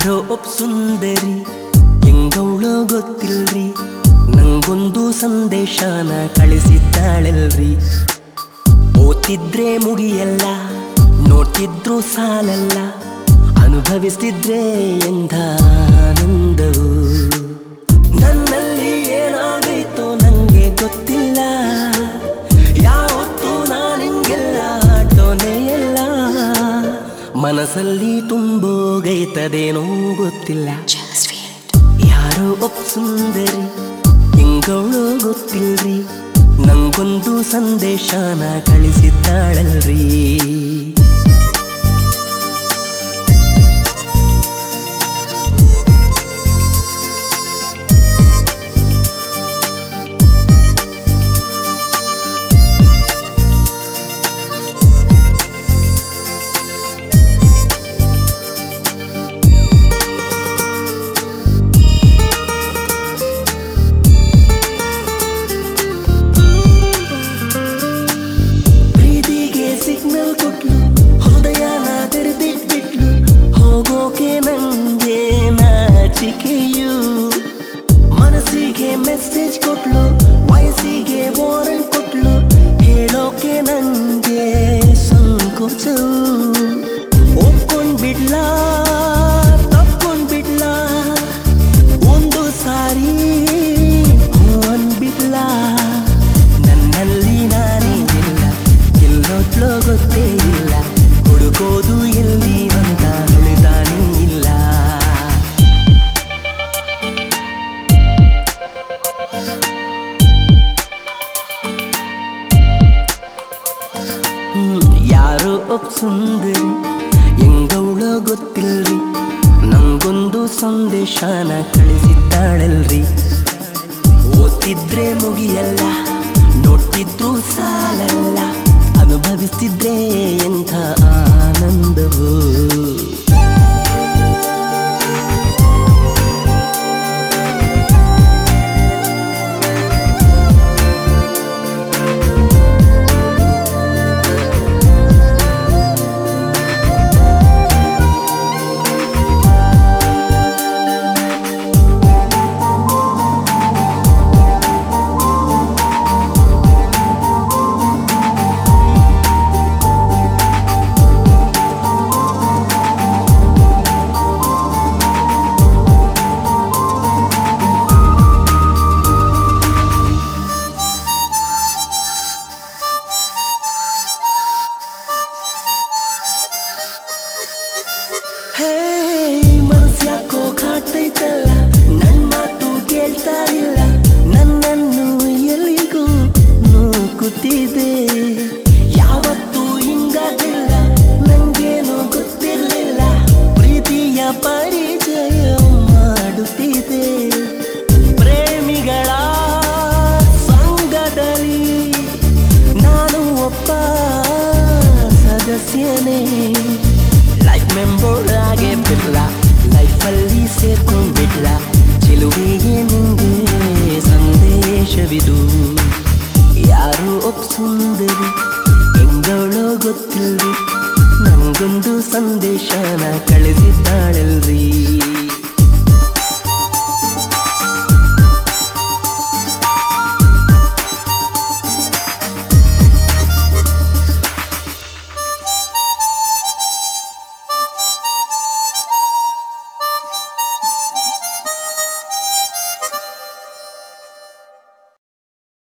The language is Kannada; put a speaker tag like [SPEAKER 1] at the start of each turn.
[SPEAKER 1] ಯಾರೋ ಒಪ್ ಸುಂದರಿ ಹೆಂಗವಳೋ ಗೊತ್ತಿಲ್ರಿ ನಂಗೊಂದು ಸಂದೇಶನ ಕಳಿಸಿದ್ದಾಳಲ್ರಿ ಓದ್ತಿದ್ರೆ ಮುಗಿಯಲ್ಲ ನೋಡ್ತಿದ್ರು ಸಾಲಲ್ಲ ಅನುಭವಿಸ್ತಿದ್ರೆ ಎಂದ ಆನಂದವು ನನ್ನಲ್ಲಿ ಏನಾಗೈತೋ ನಂಗೆ ಗೊತ್ತಿಲ್ಲ ಯಾವತ್ತೂ ನಾನಿಂಗೆಲ್ಲ ಆಟೋನೇ ಎಲ್ಲ ಮನಸ್ಸಲ್ಲಿ ತುಂಬೋಗೈತದೇನೋ ಗೊತ್ತಿಲ್ಲ
[SPEAKER 2] Just feel it.
[SPEAKER 1] ಯಾರೋ ಒಪ್ ಸುಂದರಿ ಹೆಂಗವಳು ಗೊತ್ತಿಲ್ರಿ ನಂಗೊಂದು ಸಂದೇಶನ ಕಳಿಸಿದ್ದಾಳಲ್ರಿ ಪ್ರೀತಿಗೆ ಸಿಗ್ನಲ್ ಕೊಟ್ಲು ಹೃದಯನ ತೆರೆದಿಟ್ಬಿಟ್ಲು ಹೋಗೋಕೆ ನಂಗೆ ನಾಚಿಕೆಯು ಮನಸ್ಸಿಗೆ ಮೆಸೇಜ್ ಕೊಟ್ಲು ವಯಸ್ಸಿಗೆ ವಾರೆಂಟ್ ಕೊಟ್ಲು ಹೇಳೋಕೆ ನಂಗೆ ಸಂಕೋಚವು ಒಪ್ಕೊಂಡ್ಬಿಡ್ಲಾ ತಪ್ಕೊಂಡ್ಬಿಡ್ಲಾ ಒಂದು ಸಾರಿ ಹೂ ಅನ್ಬಿಡ್ಲಾ ನನ್ನಲ್ಲಿ ನಾನೇ ಇಲ್ಲ ಎಲ್ಲೋಟ್ಲೋ ಗೊತ್ತೇ ಇಲ್ಲ ಹುಡುಕೋದು ಎಲ್ಲಿ ಅಂತ ಉಳಿತಾನೇ ಇಲ್ಲ ಹ್ಮ್, ಯಾರೋ ಒಪ್ ಸುಂದರಿ ಹೆಂಗವಳೋ ಗೊತ್ತಿಲ್ರಿ ನಂಗೊಂದು ಸಂದೇಶನ ಕಳಿಸಿದ್ದಾಳಲ್ರಿ ಓದ್ತಿದ್ರೆ ಮುಗಿಯಲ್ಲ ನೋಡ್ತಿದ್ರು ಸಾಲಲ್ಲ ಅನುಭವಿಸ್ತಿದ್ರೆ ಎಂಥ ಆನಂದವು ಹೇ ಮನಸ್ಯಾಕೋ ಕಾಡ್ತೈತಲ್ಲ ನನ್ ಮಾತು ಕೇಳ್ತಾ ಇಲ್ಲ ನನ್ನನ್ನು ಎಲ್ಲಿಗೂ ನೂಕುತ್ತಿದೆ ಯಾವತ್ತೂ ಹಿಂಗಾಗಿಲ್ಲ ನಂಗೇನು ಗೊತ್ತಿರಲಿಲ್ಲ ಪ್ರೀತಿಯ ಪರಿಚಯ ಮಾಡುತ್ತಿದೆ ಪ್ರೇಮಿಗಳ ಸಂಘದಲ್ಲಿ ನಾನು ಒಬ್ಬ ಸದಸ್ಯನೇ ಲೈಫ್ ಮೆಂಬರ್ ಆಗೇ ಬಿಡ್ಲ ಲೈಫಲ್ಲಿ ಸೇರ್ಕೊಂಡ್ಬಿಡ್ಲ ಚೆಲುವೆಗೆ ನಿಂಗೆ ಸಂದೇಶವಿದು ಯಾರು ಒಪ್ ಸುಂದರಿ ಹೆಂಗಳೋ ಗೊತ್ತಿಲ್ರಿ ನಂಗೊಂದು ಸಂದೇಶನ ಕಳಿಸಿದ್ದಾಳಲ್ರಿ